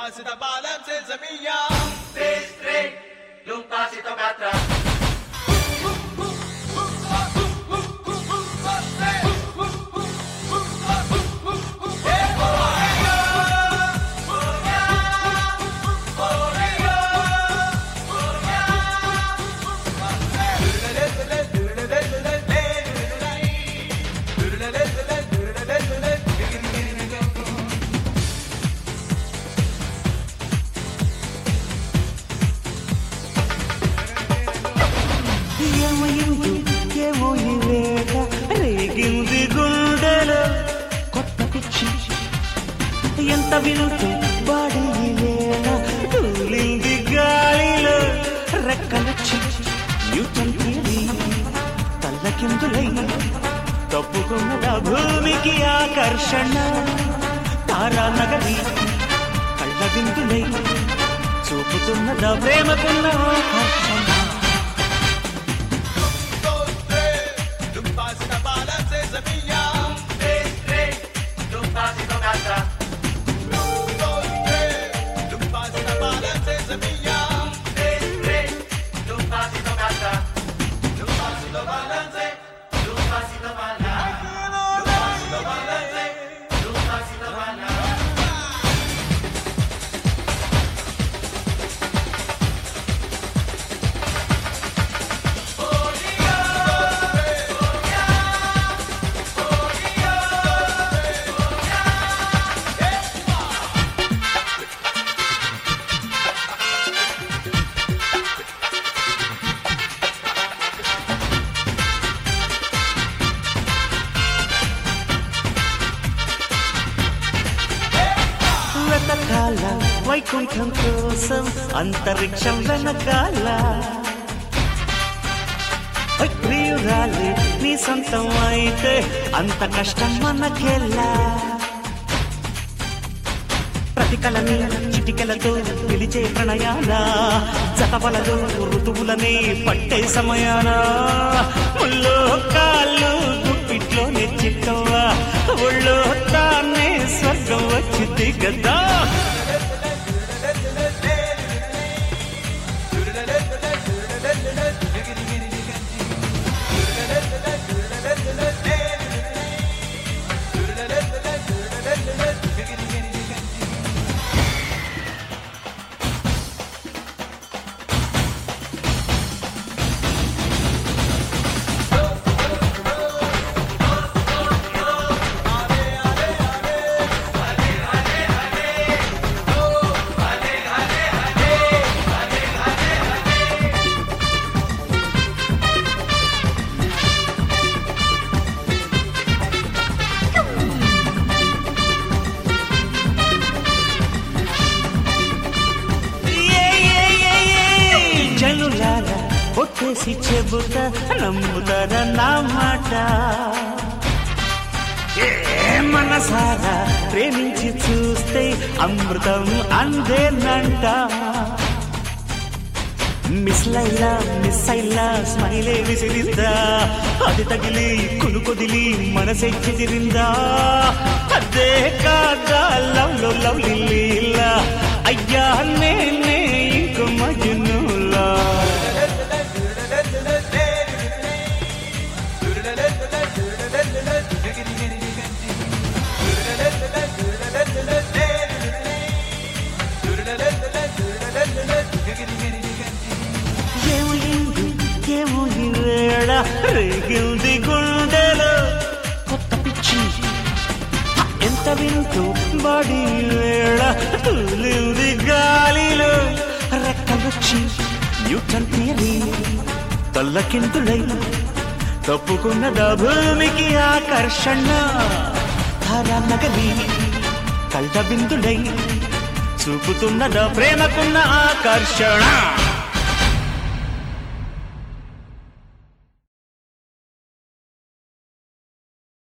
passi da balam senza mia. ఏమయింది ఏమో ఈ వేళ రేగింది గుండెలో కొత్త పిచ్చి ఎంత వింటూ బాడి ఈ వేళ తూలింది గాలిలో రెక్కలొచ్చి న్యూటన్ థియరీ తల్లకిందులై తప్పుకున్నదా భూమికి ఆకర్షణ తారా నగరి కళ్ళ విందులై చూపుతున్నదా ప్రేమకున్న ఆకర్షణ Dos, tres, non passi da balam senza mia. Dos, tre, non passi da balam senza mia. Non passi da balam se- non passi da balam se- non passi da balam. వెనకాల వైకుంఠం కోసం అంతరిక్షం వెనకాల ఓయ్ ప్రియురాలి నీ సొంతం అయితే అంత కష్టం మనకెలా ప్రతికలని చిటికలతో పిలిచే ప్రణయాల జతవలతో ఋతువులనే పట్టే సమయాన ముల్లో కాళ్ళు గుప్పిట్లోనే చిక్కవ్వా ఒళ్ళో తానే స్వర్గం వచ్చింది కదా ఏ, ఏ, ఏ, ఏ, జనులారా ఒట్టేసి చెబుతా నమ్ముతారా నా మాట ఏ మనసారా ప్రేమించి చూస్తే అమృతం అందేనంట మిస్ లైలా మిస్ అయిలా స్మైలే విసిరిందా అది తగిలి కునుకొదిలి మనసే చెదిరిందా అదే కాదా లవ్ లో లవ్ లీలా అయ్యా నేనే ఇంకో మజునులా ఏమైంది ఏమో ఈ వేళ రేగింది గుండెలో కొత్త పిచ్చి ఎంత వింటూ బడి వేళ తూలింది గాలిలో రెక్కలొచ్చి న్యూటన్ థియరీ తల్లకింతులై తప్పుకున్నదా భూమికి ఆకర్షణ ధారా నగలి కళ్ళ బిందులై చూపుతున్నదా ప్రేమకున్న ఆకర్షణ